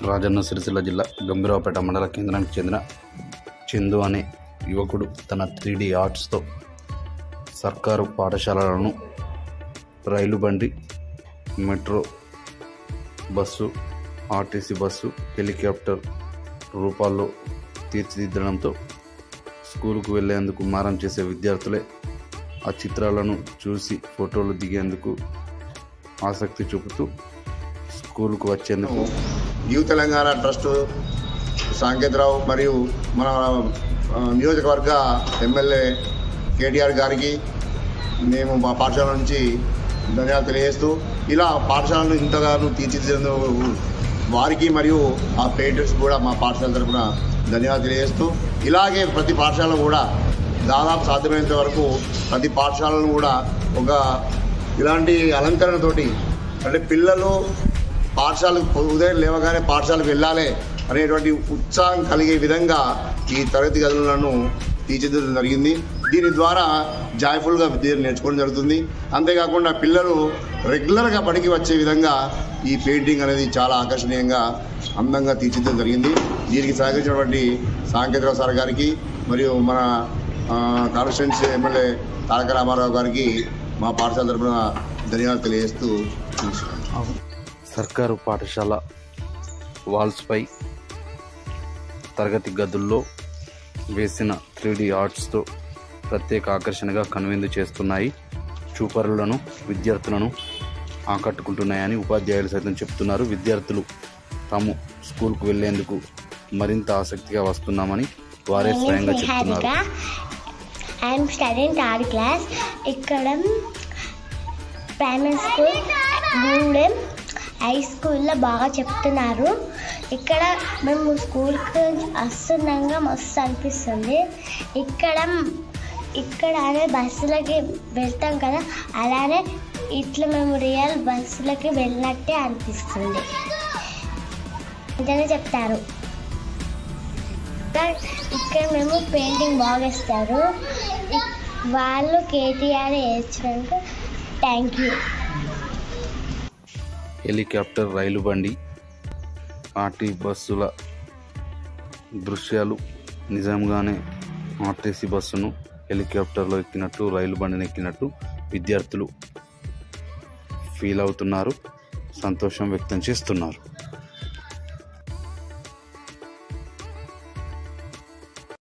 రాజన్న సిరిసిల్ల జిల్లా గంభీరావుపేట మండల కేంద్రానికి చెందిన చందు అనే యువకుడు తన త్రీ ఆర్ట్స్తో సర్కారు పాఠశాలలను రైలు బండి metro bus RTC bus helicopter రూపాల్లో తీర్చిదిద్దడంతో స్కూలుకు వెళ్లేందుకు మారం చేసే విద్యార్థులే ఆ చిత్రాలను చూసి ఫోటోలు దిగేందుకు ఆసక్తి చూపుతూ స్కూలుకు వచ్చేందుకు న్యూ తెలంగాణ ట్రస్ట్ సాంకేతరావు మరియు మన ఆ, నియోజకవర్గ ఎమ్మెల్యే కేటీఆర్ గారికి మేము మా పాఠశాల నుంచి ధన్యవాదాలు తెలియజేస్తూ ఇలా పాఠశాలను ఇంతగానో తీర్చిదిద్దేందుకు వారికి మరియు ఆ పెయింటర్స్ కూడా మా పాఠశాల తరఫున ధన్యవాదాలు తెలియజేస్తూ ఇలాగే ప్రతి పాఠశాల కూడా దాదాపు సాధ్యమైనంత వరకు ప్రతి పాఠశాలను కూడా ఒక ఇలాంటి అలంకరణతోటి అంటే పిల్లలు పాఠశాలకు ఉదయం లేవగానే పాఠశాలకు వెళ్ళాలి అనేటువంటి ఉత్సాహం కలిగే విధంగా ఈ తరగతి గదులను తీర్చిదిద్దడం జరిగింది దీని ద్వారా జాయ్ఫుల్గా విద్య నేర్చుకోవడం జరుగుతుంది అంతేకాకుండా పిల్లలు రెగ్యులర్గా బడికి వచ్చే విధంగా ఈ పెయింటింగ్ అనేది చాలా ఆకర్షణీయంగా అందంగా తీర్చిదిద్దడం జరిగింది దీనికి సహకరించినటువంటి సాంకేతిక సార్ గారికి మరియు మన కాన్స్టిట్యున్సీ ఎమ్మెల్యే తారక రామారావు గారికి మా పాఠశాల తరఫున ధన్యవాదాలు తెలియజేస్తూ ముగిస్తున్నాను. సర్కారు పాఠశాల వాల్స్పై తరగతి గదుల్లో వేసిన త్రీ ఆర్ట్స్తో ప్రత్యేక ఆకర్షణగా కనువిందు చేస్తున్నాయి చూపరులను విద్యార్థులను ఆకట్టుకుంటున్నాయని ఉపాధ్యాయులు సైతం చెప్తున్నారు విద్యార్థులు తాము స్కూల్కు వెళ్లేందుకు మరింత ఆసక్తిగా వస్తున్నామని వారే స్వయంగా చెప్తున్నారు ఐఎమ్ స్టడింగ్ థర్డ్ క్లాస్ ఇక్కడ ప్రైమరీ స్కూల్ గూడెం హై స్కూల్లో బాగా చెప్తున్నారు ఇక్కడ మేము స్కూల్కి వస్తుండగా మస్తు అనిపిస్తుంది ఇక్కడ ఇక్కడ అనే బస్సులకి వెళ్తాం కదా అలానే ఇట్లా మేము రియల్ బస్సులకి వెళ్ళినట్టే అనిపిస్తుంది అంతనే చెప్తారు ఇంకా ఇక్కడ మేము పెయింటింగ్ బాగా వేస్తారు ఇక్- వాళ్ళు కేటీఆర్ వేసినందుకు థ్యాంక్ యూ హెలికాప్టర్ రైలు బండి ఆర్టీ బస్సుల దృశ్యాలు నిజంగానే ఆర్టీసీ బస్సును హెలికాప్టర్లో ఎక్కినట్టు రైలు బండిని ఎక్కినట్టు విద్యార్థులు ఫీల్ అవుతున్నారు సంతోషం వ్యక్తం చేస్తున్నారు